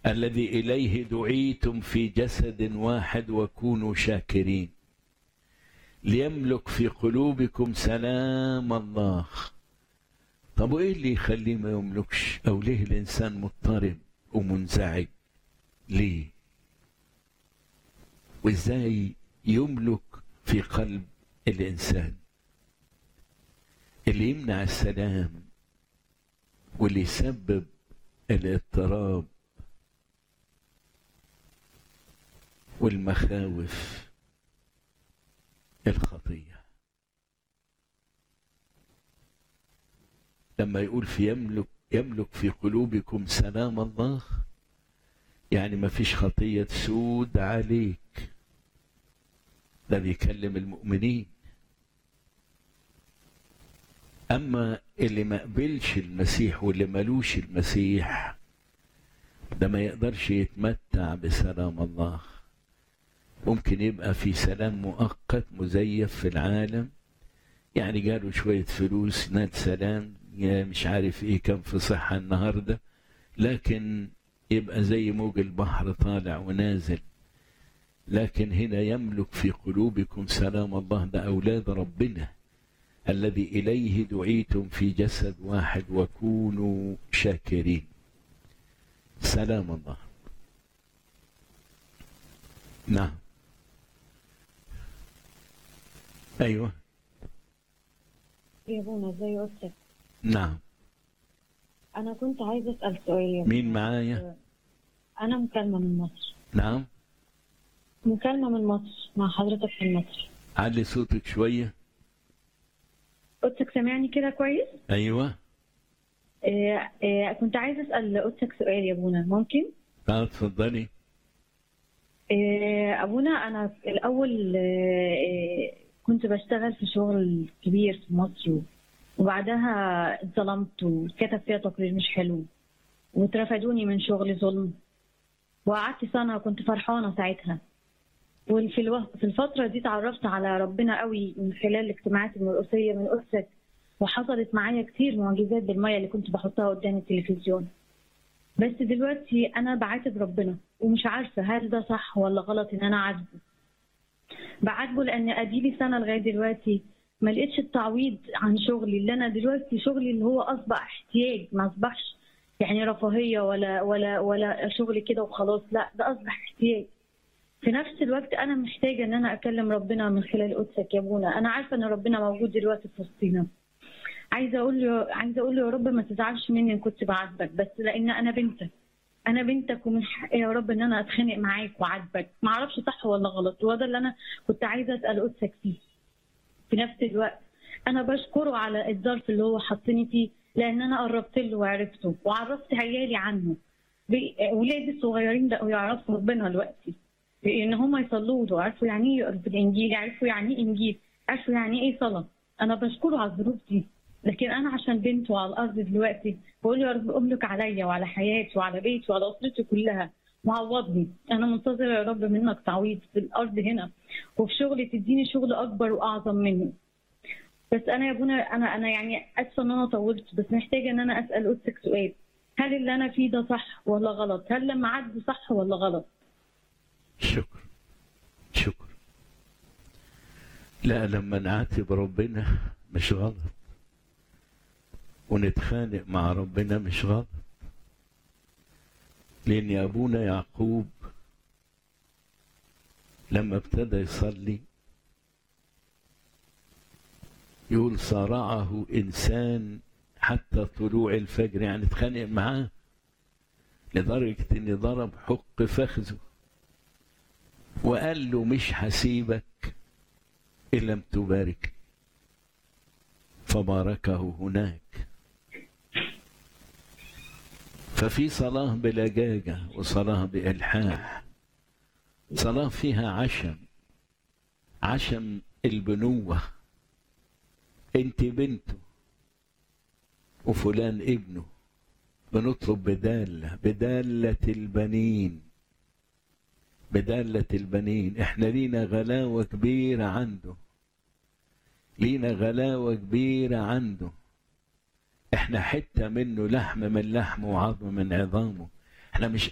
الذي إليه دعيتم في جسد واحد وكونوا شاكرين ليملك في قلوبكم سلام الله طب وإيه اللي يخليه ما يملكش أو ليه الإنسان مضطرب ومنزعج ليه وإزاي يملك في قلب الإنسان اللي يمنع السلام واللي يسبب الاضطراب والمخاوف الخطية لما يقول في يملك يملك في قلوبكم سلام الله يعني ما فيش خطية تسود عليك ده بيكلم المؤمنين أما اللي ما قبلش المسيح واللي ملوش المسيح ده ما يقدرش يتمتع بسلام الله ممكن يبقى في سلام مؤقت مزيف في العالم يعني جاله شوية فلوس نال سلام يا مش عارف ايه كان في صحة النهاردة لكن يبقى زي موج البحر طالع ونازل لكن هنا يملك في قلوبكم سلام الله ده أولاد ربنا الذي إليه دعيتم في جسد واحد وكونوا شاكرين سلام الله نعم أيوة يا بونا زي قلت نعم انا كنت عايزه اسال سؤال يا مين بونا. معايا انا مكالمه من مصر نعم مكالمه من مصر مع حضرتك في مصر علي صوتك شوية قدسك سامعني كده كويس أيوة آه آه كنت عايزه اسال قدسك سؤال يا بونا ممكن تعال اتفضلي آه ابونا انا في الاول آه آه كنت بشتغل في شغل كبير في مصر وبعدها اتظلمت واتكتب فيها تقرير مش حلو واترفدوني من شغل ظلم وقعدت سنة كنت فرحانة ساعتها وفي الو... في الفترة دي اتعرفت على ربنا قوي من خلال الاجتماعات المرقصية من قدسك وحصلت معايا كتير معجزات بالمية اللي كنت بحطها قدام التلفزيون بس دلوقتي أنا بعاتب ربنا ومش عارفة هل ده صح ولا غلط إن أنا أعاتبه بعاتبه لأن أديلي سنة لغاية دلوقتي ما لقيتش التعويض عن شغلي اللي أنا دلوقتي شغلي اللي هو أصبح احتياج ما أصبحش يعني رفاهية ولا ولا ولا شغل كده وخلاص لا ده أصبح احتياج في نفس الوقت أنا محتاجة إن أنا أكلم ربنا من خلال قدسك يا ابونا أنا عارفة إن ربنا موجود دلوقتي في وسطينا عايزة أقول له عايزة أقول له يا رب ما تزعلش مني إن كنت بعاتبك بس لأن أنا بنتك أنا بنتك ومن حقي يا رب إن أنا أتخانق معاك وأعاتبك ما أعرفش صح ولا غلط وده اللي أنا كنت عايزة أسأل قدسك فيه في نفس الوقت أنا بشكره على الظرف اللي هو حطني فيه لأن أنا قربت له وعرفته وعرفت عيالي عنه بي- ولادي الصغيرين بقوا يعرفوا ربنا دلوقتي ان هم يصلوا له عرفوا يعني ايه يقروا في الانجيل عرفوا يعني ايه انجيل عرفوا يعني ايه صلاه انا بشكره على الظروف دي لكن انا عشان بنته على الارض دلوقتي بقول له يا رب املك عليا وعلى حياتي وعلى بيتي وعلى اسرتي كلها وعوضني انا منتظره يا رب منك تعويض في الارض هنا وفي شغلي تديني شغل اكبر واعظم منه بس انا يا ابونا انا انا يعني اسفه ان انا طولت بس محتاجه ان انا اسال قدسك سؤال هل اللي انا فيه ده صح ولا غلط؟ هل لما عدي صح ولا غلط؟ شكر شكر لا لما نعاتب ربنا مش غلط ونتخانق مع ربنا مش غلط لأن أبونا يعقوب لما ابتدى يصلي يقول صارعه إنسان حتى طلوع الفجر يعني اتخانق معاه لدرجة إن ضرب حق فخذه وقال له مش هسيبك إن لم تبارك فباركه هناك ففي صلاة بلجاجة وصلاة بإلحاح صلاة فيها عشم عشم البنوة انت بنته وفلان ابنه بنطلب بدالة بدالة البنين بدالة البنين احنا لينا غلاوة كبيرة عنده لينا غلاوة كبيرة عنده احنا حتة منه لحم من لحمه وعظم من عظامه احنا مش